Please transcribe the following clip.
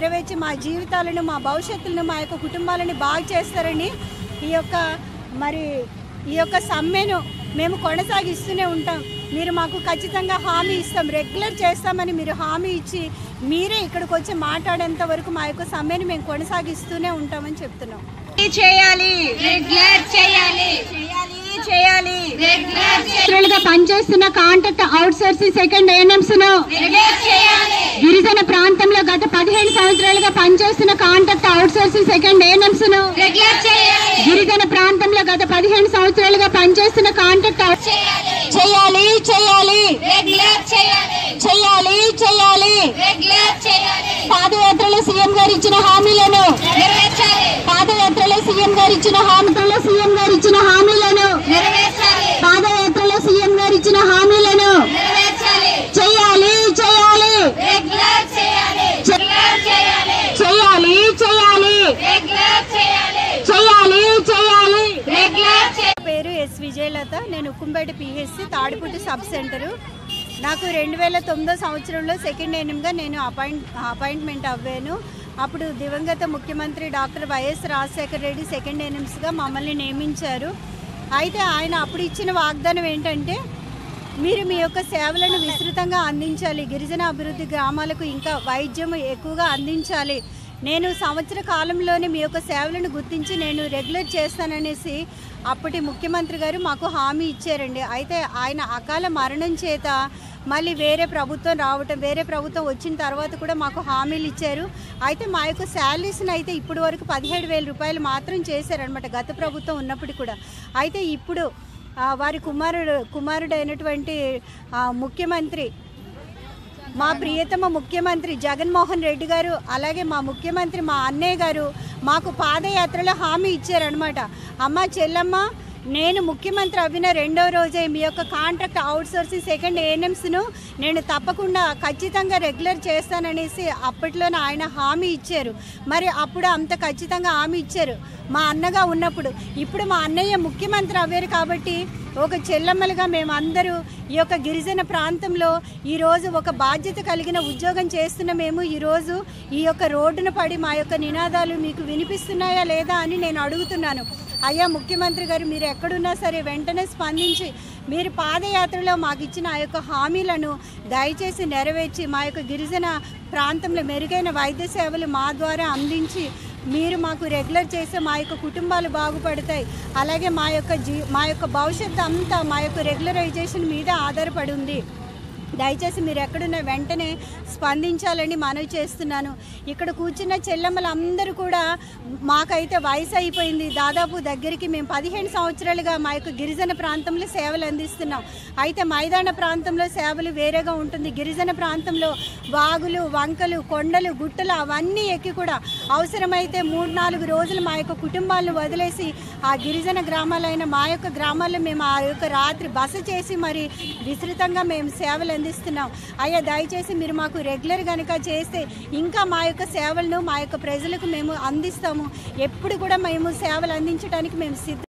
నెరవేర్చి మా జీవితాలను మా భవిష్యత్తులను మా యొక్క కుటుంబాలను బాగు చేస్తారని ఈ యొక్క మరి ఈ యొక్క సమ్మెను మేము కొనసాగిస్తూనే ఉంటాం మీరు మాకు ఖచ్చితంగా హామీ ఇస్తాం రెగ్యులర్ చేస్తామని మీరు హామీ ఇచ్చి మీరే ఇక్కడికి వచ్చి మాట్లాడేంత వరకు మా యొక్క సమ్మెను మేము కొనసాగిస్తూనే ఉంటామని చెప్తున్నాం చేయాలి రెగ్యులర్ చేయాలి చేయాలి చేయాలి రెగ్యులర్ సంవత్సరాలుగా పనిచేస్తున్న contract outsourcing second ANMs ను రెగ్యులర్ చేయాలి గిరిజన ప్రాంతంలో గత పదిహేను సంవత్సరాలుగా పనిచేస్తున్న contract outsourcing second ANMs ను రెగ్యులర్ చేయాలి గిరిజన ప్రాంతంలో గత పదిహేను సంవత్సరాలుగా పనిచేస్తున్న కాంట్రాక్ట్ అవుట్- చేయాలి చేయాలి రెగ్యులర్ చేయాలి చేయాలి చేయాలి రెగ్యులర్ చేయాలి పాదయాత్రలో సీఎం గారు ఇచ్చిన హామీలను నెరవేర్చాలి పాదయాత్రలో సీఎం గారు ఇచ్చిన హామీలలో సీఎం గారు ఇచ్చిన హామీలను నెరవేర్చాలి పాదయాత్రలో సీఎం గారు ఇచ్చిన హామీలను నెరవేర్చాలి చేయాలి చేయాలి రెగ్యులర్ చేయాలి రెగ్యులర్ చేయాలి చేయాలి చేయాలి రెగ్యులర్ చేయాలి చేయాలి చేయాలి రెగ్యులర్ చేయాలి పేరు ఎస్ విజయలత నేను Ukkumpeta PHC Tadiputtu sub centre నాకు రెండు వేల తొమ్మిదో సంవత్సరంలో సెకండ్ ఎనిమిగా నేను అపాయింట్ అపాయింట్మెంట్ అవ్వాను అప్పుడు దివంగత ముఖ్యమంత్రి doctor YS Rajasekhara Reddy second ఎనిమ్స్గా మమ్మల్ని నియమించారు అయితే ఆయన అప్పుడు ఇచ్చిన వాగ్దానం ఏంటంటే మీరు మీ యొక్క సేవలను విస్తృతంగా అందించాలి గిరిజన అభివృద్ధి గ్రామాలకు ఇంకా వైద్యం ఎక్కువగా అందించాలి నేను సంవత్సర కాలంలోనే మీ యొక్క సేవలను గుర్తించి నేను రెగ్యులర్ చేస్తాననేసి అప్పటి ముఖ్యమంత్రి గారు మాకు హామీ ఇచ్చారండి అయితే ఆయన అకాల మరణం చేత మళ్ళీ వేరే ప్రభుత్వం రావటం వేరే ప్రభుత్వం వచ్చిన తర్వాత కూడా మాకు హామీలు ఇచ్చారు అయితే మా యొక్క శాలరీస్ని అయితే ఇప్పటి వరకు పదిహేడు వేల రూపాయలు మాత్రం చేశారనమాట గత ప్రభుత్వం ఉన్నప్పుడు కూడా అయితే ఇప్పుడు ఆ, వారి కుమారుడు కుమారుడైనటువంటి ఆ, ముఖ్యమంత్రి మా ప్రియతమ ముఖ్యమంత్రి జగన్మోహన్ రెడ్డి గారు అలాగే మా ముఖ్యమంత్రి మా అన్నయ్య గారు మాకు పాదయాత్రలో హామీ ఇచ్చారనమాట అమ్మ చెల్లమ్మ నేను ముఖ్యమంత్రి అవిన రెండో రోజే మీ యొక్క కాంట్రాక్ట్ అవుట్సోర్సింగ్ సెకండ్ ఏఎన్ఎంస్ను నేను తప్పకుండా ఖచ్చితంగా రెగ్యులర్ చేస్తాననేసి అప్పట్లోనే ఆయన హామీ ఇచ్చారు మరి అప్పుడు అంత ఖచ్చితంగా హామీ ఇచ్చారు మా అన్నగా ఉన్నప్పుడు ఇప్పుడు మా అన్నయ్య ముఖ్యమంత్రి అవ్వారు కాబట్టి ఒక చెల్లమ్మలుగా మేము అందరూ ఈ యొక్క గిరిజన ప్రాంతంలో ఈరోజు ఒక బాధ్యత కలిగిన ఉద్యోగం చేస్తున్న మేము ఈరోజు ఈ యొక్క రోడ్డున పడి మా యొక్క నినాదాలు మీకు వినిపిస్తున్నాయా లేదా అని నేను అడుగుతున్నాను అయ్యా ముఖ్యమంత్రి గారు మీరు ఎక్కడున్నా సరే వెంటనే స్పందించి మీరు పాదయాత్రలో మాకు ఇచ్చిన ఆ యొక్క హామీలను దయచేసి నెరవేర్చి మా యొక్క గిరిజన ప్రాంతంలో మెరుగైన వైద్య సేవలు మా ద్వారా అందించి మీరు మాకు రెగ్యులర్ చేస్తే మా యొక్క కుటుంబాలు బాగుపడతాయి అలాగే మా యొక్క జీ మా యొక్క భవిష్యత్తు అంతా మా యొక్క రెగ్యులరైజేషన్ మీద ఆధారపడి ఉంది దయచేసి మీరు ఎక్కడున్న వెంటనే స్పందించాలని మనవి చేస్తున్నాను ఇక్కడ కూర్చున్న చెల్లెమ్మలందరూ కూడా మాకైతే వయసు అయిపోయింది దాదాపు దగ్గరికి మేము పదిహేను సంవత్సరాలుగా మా యొక్క గిరిజన ప్రాంతంలో సేవలు అందిస్తున్నాం అయితే మైదాన ప్రాంతంలో సేవలు వేరేగా ఉంటుంది గిరిజన ప్రాంతంలో వాగులు వంకలు కొండలు గుట్టలు అవన్నీ ఎక్కి కూడా అవసరమైతే మూడు నాలుగు రోజులు మా యొక్క కుటుంబాలను వదిలేసి ఆ గిరిజన గ్రామాలైన మా యొక్క గ్రామాల్లో మేము ఆ యొక్క రాత్రి బస చేసి మరి విస్తృతంగా మేము సేవలు అందిస్తున్నాం అయ్యా దయచేసి మీరు మాకు రెగ్యులర్ కనుక చేస్తే ఇంకా మా యొక్క సేవలను మా యొక్క ప్రజలకు మేము అందిస్తాము ఎప్పుడు కూడా మేము సేవలు అందించడానికి మేము సిద్ధ